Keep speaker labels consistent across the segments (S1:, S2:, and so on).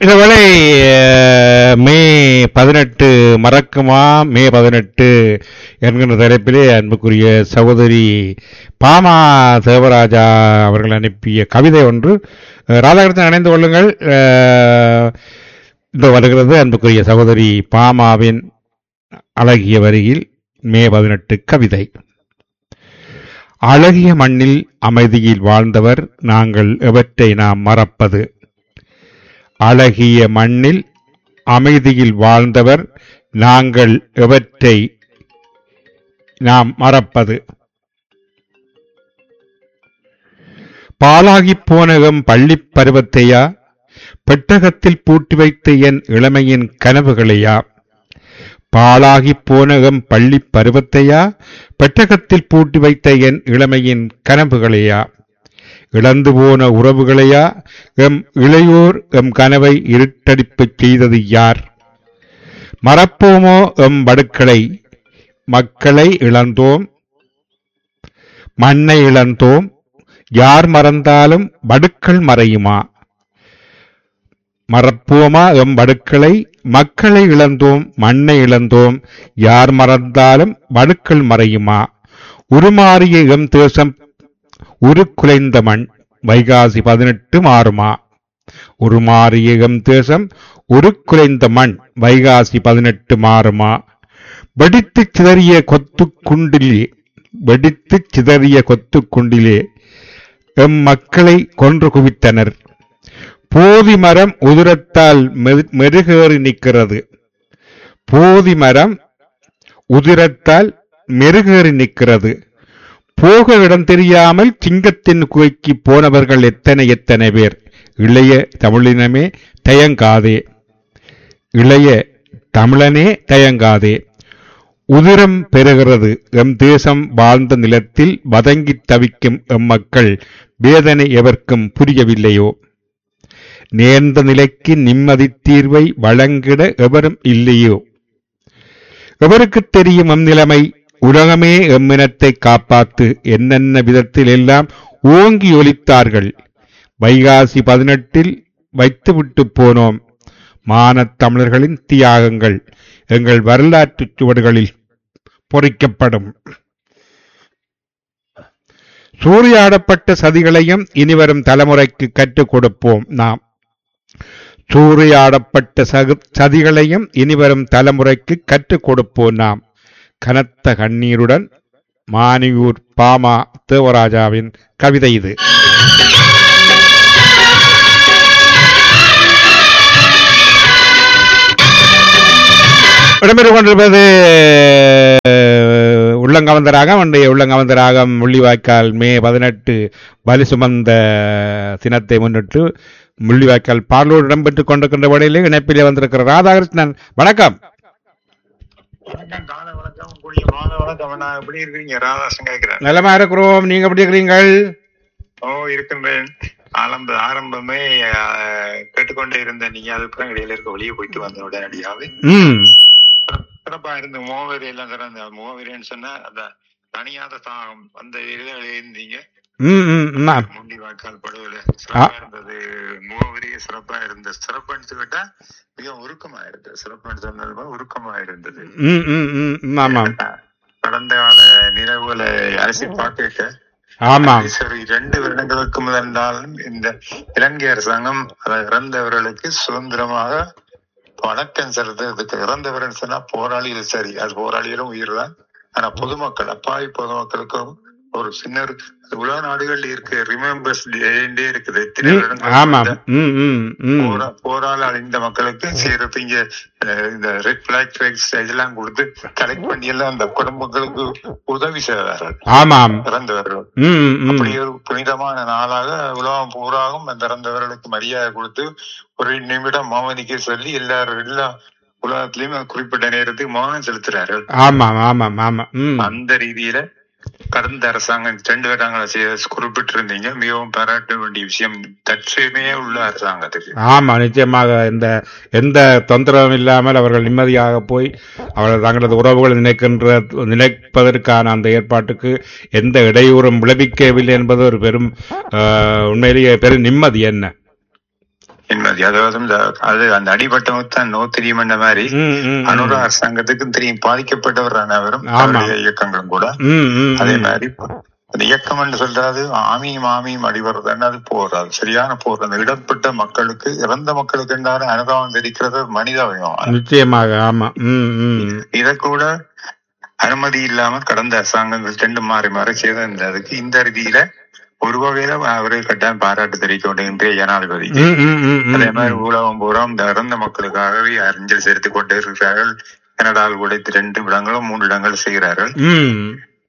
S1: இதுவரை அஹ், மே பதினெட்டு மறக்குமா மே பதினெட்டு என்கின்ற தலைப்பிலே அன்புக்குரிய சகோதரி பாமா தேவராஜா அவர்கள் அனுப்பிய கவிதை ஒன்று அஹ், ராதாகிருஷ்ணன் இணைந்து கொள்ளுங்கள் அஹ், இந்த வருகிறது அன்புக்குரிய சகோதரி பாமாவின் அழகிய வரியில் மே பதினெட்டு கவிதை அழகிய மண்ணில் அமைதியில் வாழ்ந்தவர் நாங்கள் எவற்றை நாம் மறப்பது அழகிய மண்ணில் அமைதியில் வாழ்ந்தவர் நாங்கள் எவற்றை நாம் மறப்பது பாலாகிப் போன எம் பள்ளிப் பருவத்தையா பெட்டகத்தில் பூட்டி வைத்த என் இளமையின் கனவுகளையா பாலாகிப் போன எம் பள்ளிப் பருவத்தையா பெட்டகத்தில் பூட்டி வைத்த என் இளமையின் கனவுகளையா இழந்து போன உறவுகளையா எம் இளையோர் எம் கனவை இருட்டடிப்புச் செய்தது யார் மறப்போமோ எம் வடுக்களை மக்களை இழந்தோம் மண்ணை இழந்தோம் யார் மறந்தாலும் வடுக்கள் மறையுமா மறப்போமா எம் வடுக்களை மக்களை இழந்தோம் மண்ணை இழந்தோம் யார் மறந்தாலும் வடுக்கள் மறையுமா உருமாறிய எம் தேசம் உருக்குலைந்த மண் வைகாசி பதினெட்டு மாறுமா உருமாறிய எம் தேசம் உருக்குலைந்த மண் வைகாசி பதினெட்டு மாறுமா வெடித்துச் சிதறிய கொத்துக் குண்டிலே வெடித்துச் சிதறிய கொத்துக் குண்டிலே எம் மக்களை கொன்று குவித்தனர் போதி மரம் உதிரத்தால் மெரு- மெருகேறி நிற்கிறது போதி மரம் உதிரத்தால் மெருகேறி நிற்கிறது போக இடம் தெரியாமல் சிங்கத்தின் குகைக்கு போனவர்கள் எத்தனை எத்தனை பேர் இளைய தமிழினமே தயங்காதே இளைய தமிழனே தயங்காதே உதிரம் பெறுகிறது எம் தேசம் வாழ்ந்த நிலத்தில் வதங்கித் தவிக்கும் எம் மக்கள் வேதனை எவர்க்கும் புரியவில்லையோ நேர்ந்த நிலைக்கு நிம்மதி தீர்வை வழங்கிட எவரும் இல்லையோ எவருக்குத் தெரியும் எம் நிலைமை உலகமே எம்மினத்தை காப்பாத்து என்னென்ன விதத்தில் எல்லாம் ஓங்கி ஒலித்தார்கள் வைகாசி பதினெட்டில் வைத்துவிட்டு போனோம் மானத் தமிழர்களின் தியாகங்கள் எங்கள் வரலாற்றுச் சுவடுகளில் பொறிக்கப்படும் சூறையாடப்பட்ட சதிகளையும் இனிவரும் தலைமுறைக்கு கற்றுக் கொடுப்போம் நாம் சூறையாடப்பட்ட சகு- சதிகளையும் இனிவரும் தலைமுறைக்கு கற்றுக் கொடுப்போம் நாம் கனத்த கண்ணீருடன் மானியூர் பாமா தேவராஜாவின் கவிதை இது இடம்பெற்றுக் கொண்டிருப்பது அஹ், உள்ளங்கவந்த ராகம் அன்றைய உள்ளங்கவந்த ராகம் முள்ளிவாய்க்கால் மே பதினெட்டு பலி சுமந்த தினத்தை முன்னிட்டு முள்ளிவாய்க்கால் பாடலோடு இடம்பெற்றுக் கொண்டிருக்கின்ற வழியிலே இணைப்பிலே வந்திருக்கிற ராதாகிருஷ்ணன் வணக்கம்
S2: வணக்கம் காலை வணக்கம் கூடிய மாலை வணக்கம் அண்ணா எப்படி இருக்கீங்க ராதாசன் கேட்கிறேன்
S1: நலமா இருக்கிறோம் நீங்க எப்படி இருக்கிறீங்கள்
S2: ஓ இருக்கின்றேன் ஆரம்ப ஆரம்பமே ஆஹ், கேட்டுக்கொண்டே இருந்த நீங்க அதுக்கப்புறம் இடையில இருக்க வெளியே போயிட்டு வந்த உடனடியாவே
S1: ம்
S2: சிறப்பா இருந்து முகவரி எல்லாம் சிறந்த முகவரின்னு சொன்னா அந்த தனியாத சாகம் அந்த இதுல இருந்தீங்க
S1: ம் ம் ம், ஆம்.
S2: முண்டி வாய்க்கால் படுகொலை சிறப்பா இருந்தது முகவரியே சிறப்பா இருந்த சிறப்புன்னு சொல்லிட்டா மிக உருக்கமா இருந்தது சிறப்புன்னு சொன்னது போல உருக்கமா இருந்தது
S1: ம் ம் ம் ம், ஆமாம்
S2: கடந்த கால நினைவுகளை அலசி பார்க்க
S1: ஆமாம்
S2: சரி ரெண்டு வருடங்களுக்கு முதலாலும் இந்த இலங்கை அரசாங்கம் அதை இறந்தவர்களுக்கு சுதந்திரமாக வணக்கம் செலுத்துறதுக்கு இறந்தவர்கள் சொன்னா போராளிகள் சரி அது போராளிகளும் உயிர் தான் ஆனா பொதுமக்கள் அப்பாவி பொதுமக்களுக்கும் ஒரு சின்ன ஒரு உலக நாடுகள்ல இருக்கு ரிமெம்பர்ஸ் டே இருக்குது எத்தனை
S1: ம்,
S2: வருடங்களுக்கு
S1: ஆமாம்
S2: இந்த
S1: ம் ம் ம்
S2: போரா- போரால அழிந்த மக்களுக்கு சேர்த்து இங்க அஹ், இந்த ரெட் பிளாக் ஃபிளாக்ஸ் இதெல்லாம் கொடுத்து கலெக்ட் பண்ணி எல்லாம் அந்த குடும்பங்களுக்கு உதவி செய்வார்கள்
S1: ஆமாம்
S2: இறந்தவர்கள்
S1: ம் ம் ம்
S2: அப்படி ஒரு புனிதமான நாளாக உலகம் பூராகும் அந்த இறந்தவர்களுக்கு மரியாதை கொடுத்து ஒரு நிமிடம் மௌனிக்க சொல்லி எல்லாரும் எல்லா உலகத்திலயும் அந்த குறிப்பிட்ட நேரத்துக்கு மௌனம் செலுத்துறார்கள்
S1: ஆமாம் ஆமாம் ஆமாம் ம்
S2: அந்த ரீதியில கடந்த அரசாங்கம் ரெண்டு வருடங்களை செய்ய குறிப்பிட்டிருந்தீங்க மிகவும் பாராட்ட வேண்டிய விஷயம் தற்சயமே உள்ள அரசாங்கத்துக்கு
S1: ஆமா நிச்சயமாக இந்த எந்த தொந்தரவும் இல்லாமல் அவர்கள் நிம்மதியாக போய் அவர்கள் தங்களது உறவுகளை நினைக்கின்ற நினைப்பதற்கான அந்த ஏற்பாட்டுக்கு எந்த இடையூறும் விளைவிக்கவில்லை என்பது ஒரு பெரும் ஆஹ், உண்மையிலேயே பெரும் நிம்மதி என்ன
S2: நிம்மதி அதாவது இந்த- அது அந்த அடிபட்டவங்க தான் நோ தெரியுமென்ற மாதிரி
S1: ம், ம், ம்.
S2: அனுரா அரசாங்கத்துக்கும் தெரியும் பாதிக்கப்பட்டவர் அனைவரும்
S1: ஆமா.
S2: அவருடைய இயக்கங்களும் கூட
S1: ம், ம்,
S2: அதே
S1: ம்.
S2: மாதிரி அந்த இயக்கம் என்று சொல்றது ஆமியும் ஆமியும் அடிவருதுன்னு அது போர் அது சரியான போர் அந்த இடப்பட்ட மக்களுக்கு இறந்த மக்களுக்கு என்றாலும் அனுதாபம் தெரிக்கிறது மனிதாபியம்
S1: நிச்சயமாக ஆமா ம், ம்.
S2: இத கூட அனுமதி இல்லாம கடந்த அரசாங்கங்கள் ரெண்டு மாறி மாறி செய்ததுக்கு இந்த ரீதியில ஒரு வகையில அவரை கட்டாயம் பாராட்டு தெரிவிக்க வேண்டும் இன்றைய ஜனாதிபதி
S1: ம், ம், ம், ம்,
S2: அதே மாதிரி
S1: ம்.
S2: உலகம் பூரா இந்த இறந்த மக்களுக்காகவே அஞ்சல் செலுத்திக் கொண்டே இருக்கிறார்கள் கனடாவில் கூட ரெண்டு இடங்களும் மூன்று இடங்கள் செய்கிறார்கள்
S1: ம்.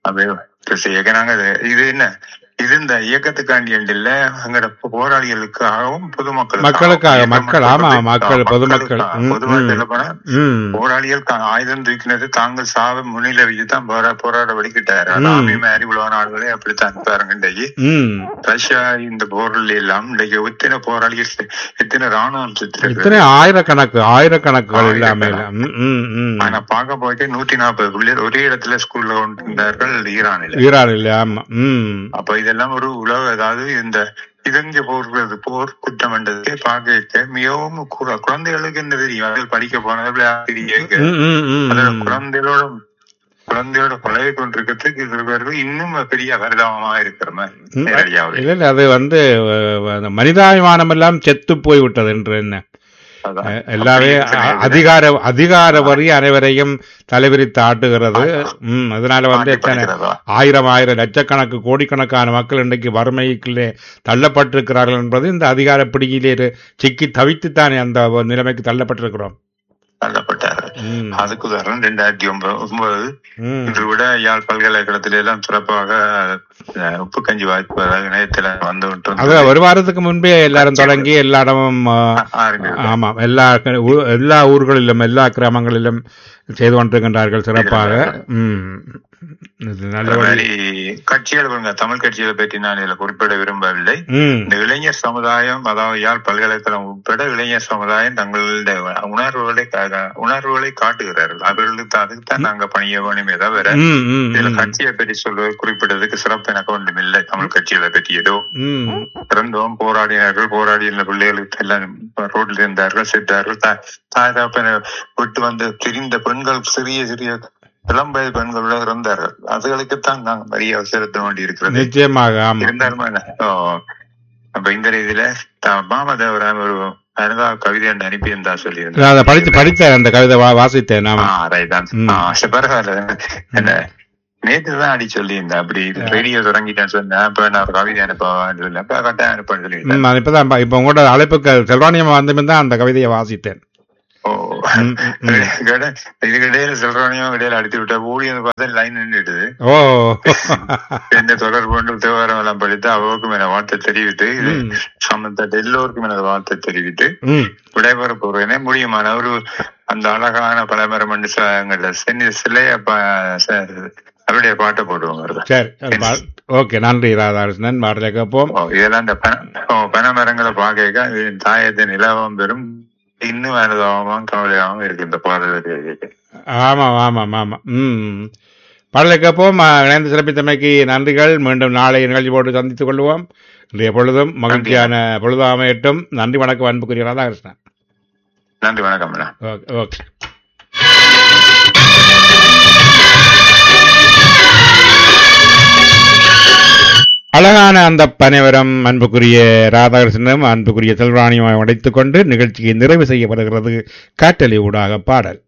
S2: அப்படி செய்யறாங்க இது என்ன இது இந்த இயக்கத்துக்காண்டி இல்ல அங்கட போராளிகளுக்காகவும் பொதுமக்கள்
S1: மக்களுக்காக, மக்கள், ஆமா, மக்கள், பொதுமக்கள். ம்,
S2: பொதுமக்கள்
S1: ம்.
S2: போனா
S1: ம்.
S2: போராளிகள் கா- ஆயுதம் தூக்கினது தாங்கள் சாவை முன்னிலை வச்சுதான் போரா போராட வலிக்கிட்டாரு
S1: ம்.
S2: ஆமி மாதிரி உலக நாடுகளே அப்படித்தான் பாருங்க இன்றைக்கு
S1: ம்.
S2: ரஷ்யா இந்த போரில் எல்லாம் இன்றைக்கு எத்தனை போராளிகள் செ- எத்தனை ராணுவம்
S1: இத்தனை
S2: செத்துருக்கு
S1: ஆயிரக்கணக்கு ஆயிரக்கணக்குகள் இல்லாம இல்ல. ம், ம், ம்.
S2: ஆனா பார்க்க போயிட்டு நூத்தி நாற்பது பிள்ளைகள் ஒரே இடத்துல ஸ்கூல்ல கொண்டிருந்தார்கள் ஈரானில்
S1: ஈரான் இல்ல ஆமா ம்.
S2: அப்ப இதெல்லாம் ஒரு உலக அதாவது இந்த இதங்க போர்றது போர் குற்றம் என்றது பார்க்க மிகவும் கு- குழந்தைகளுக்கு என்ன தெரியும் அதில் படிக்க போனது விளையாட்டு
S1: ம், ம், ம்,
S2: அதுல
S1: ம்.
S2: குழந்தைகளோட குழந்தையோட பழகி கொண்டிருக்கிறதுக்கு இருக்கிறவர்கள் இன்னும் பெரிய பரிதாபமா இருக்கிற
S1: ம்.
S2: மாதிரி நேரடியாவே.
S1: இல்ல இல்ல அது வந்து அஹ், அந்த மனிதாபிமானம் எல்லாம் செத்து போய் விட்டது என்று என்ன
S2: அதான்.
S1: அஹ், எல்லாமே
S2: அப்படி
S1: அ-
S2: இருக்கிறது.
S1: அதிகார அதிகார வரி அனைவரையும் தலைவிரித்து ஆட்டுகிறது ம் அதனால வந்து
S2: மாற்றி
S1: எத்தனை
S2: படிக்கிறதா?
S1: ஆயிரம் ஆயிரம் லட்சக்கணக்கு கோடிக்கணக்கான மக்கள் இன்றைக்கு வறுமைக்குள்ளே தள்ளப்பட்டிருக்கிறார்கள் என்பது இந்த அதிகார பிடியிலே இரு- சிக்கி தவித்துத்தானே அந்த ஒரு நிலைமைக்கு தள்ளப்பட்டிருக்கிறோம்
S2: தள்ளப்பட்டாரு
S1: ம்.
S2: அதுக்கு உதாரணம் ரெண்டாயிரத்தி ஒன்பது ஒன்பது
S1: ம்.
S2: இன்று விட யாழ் பல்கலைக்கழகத்தில எல்லாம் சிறப்பாக அஹ், உப்பு கஞ்சி வாய்ப்பு அதாவது இணையத்துல வந்து விட்டு
S1: அது ஒரு வாரத்துக்கு முன்பே எல்லாரும் தொடங்கி எல்லா இடமும் ஆ,
S2: ஆரம்பிச்சு.
S1: ஆமாம் எல்லா ஊ- எல்லா ஊர்களிலும் எல்லா கிராமங்களிலும் செய்து கொண்டிருக்கின்றார்கள் சிறப்பாக ம் இது நல்ல
S2: அது
S1: வழி
S2: மாதிரி கட்சிகள் பாருங்க, தமிழ் கட்சிகளை பற்றி நான் இதுல குறிப்பிட விரும்பவில்லை
S1: ம்
S2: இந்த இளைஞர் சமுதாயம் அதாவது யாழ் பல்கலைக்கழகம் உட்பட இளைஞர் சமுதாயம் தங்களுடைய உணர்வுகளை கா- உணர்வுகளை காட்டுகிறார்கள் அவர்களுக்கு அதுக்கு தான் நாங்க பணிய வேணுமே தவிர
S1: ம் ம்
S2: இதுல
S1: ம்.
S2: கட்சியை பற்றி சொல்வது குறிப்பிட்டதுக்கு சிறப்பு எனக்கு ஒன்றும் இல்லை தமிழ் கட்சிகளை பற்றி ஏதோ
S1: ம்
S2: பிறந்தோம் போராடினார்கள் போராடி இந்த பிள்ளைகளுக்கு எல்லாம் ரோட்ல இருந்தார்கள் செத்தார்கள் தா- தாய் தகப்பனை விட்டு வந்து திரிந்த பெண்கள் சிறிய சிறிய இளம் வயது பெண்களோட இருந்தார்கள் அதுகளுக்குத்தான் நாங்க மரியாதை செலுத்த வேண்டி இருக்கிறது
S1: நிச்சயமாக ஆமா
S2: இருந்தாலும் என்ன, ஓ, அப்ப இந்த ரீதியில த- மாமதேவராம் ஒரு அனுதா கவிதை ஒன்று அனுப்பி இருந்தா சொல்லியிருந்தேன்
S1: நான் அதை படித்து படித்தேன் அந்த கவிதை வா- வாசித்தேன் ஆமா
S2: ஆ, right தான்.
S1: ம்.
S2: ஆ, சரி, பரவாயில்ல என்ன நேற்று தான் அடி சொல்லியிருந்தேன் அப்படி ரேடியோ தொடங்கிட்டேன்னு சொன்னேன் அப்ப நான் ஒரு கவிதை அனுப்பவான்னு சொல்லி அப்ப கட்டாயம் அனுப்பன்னு சொல்லியிருந்தேன்
S1: ம் நான் இப்பதான் ப- இப்ப உங்களோட அழைப்புக்கு செல்வானியம் வந்தமே தான் அந்த கவிதையை வாசித்தேன்
S2: ஓ
S1: ம், ம், ம்.
S2: இடையில- இதுக்கு இடையில சொல்றானையும் இடையில அடித்து விட்டா ஊழியர் பார்த்தா லைன் நின்றுடுது
S1: ஓ
S2: எந்த தொடர்பு கொண்டு தேவாரம் எல்லாம் படித்து அவருக்கும் என வாழ்த்தை தெரிவித்து இது
S1: ம்.
S2: சம்பந்தப்பட்ட எல்லோருக்கும் எனது வாழ்த்தை தெரிவித்து
S1: ம்
S2: விடைபெற போறேனே முடியுமான ஒரு அந்த அழகான பலமரம் என்று எங்கள சென்னி சிலைய ப- ச- அவருடைய பாட்டை போடுவாங்க
S1: சரி அது பா- ஓகே நன்றி ராதாகிருஷ்ணன் பாடலை கேட்போம்
S2: ஓ, இதெல்லாம் இந்த பன ஓ, பனைமரங்களை பார்க்க தாயத்தின் நிலவம் பெறும் இன்னும் அனுதாபமாகவும் கவலையாகவும் இருக்கு இந்த பாடல்
S1: ஆமாம் ஆமாம் ஆமாம் ம் பாடலை கேட்போம் அஹ், இணைந்து சிறப்பித்தமைக்கு நன்றிகள் மீண்டும் நாளை நிகழ்ச்சி போட்டு சந்தித்துக் கொள்வோம் இன்றைய பொழுதும் மகிழ்ச்சியான பொழுது அமையட்டும் நன்றி வணக்கம் அன்புக்குரிய ராதாகிருஷ்ணன்
S2: நன்றி வணக்கம் அண்ணா.
S1: ஓகே ஓகே அழகான அந்த பனைவரம் அன்புக்குரிய ராதாகிருஷ்ணனும் அன்புக்குரிய செல்வாணியும் அடைத்துக் கொண்டு நிகழ்ச்சியை நிறைவு செய்யப்படுகிறது காட்டலி ஊடாக பாடல்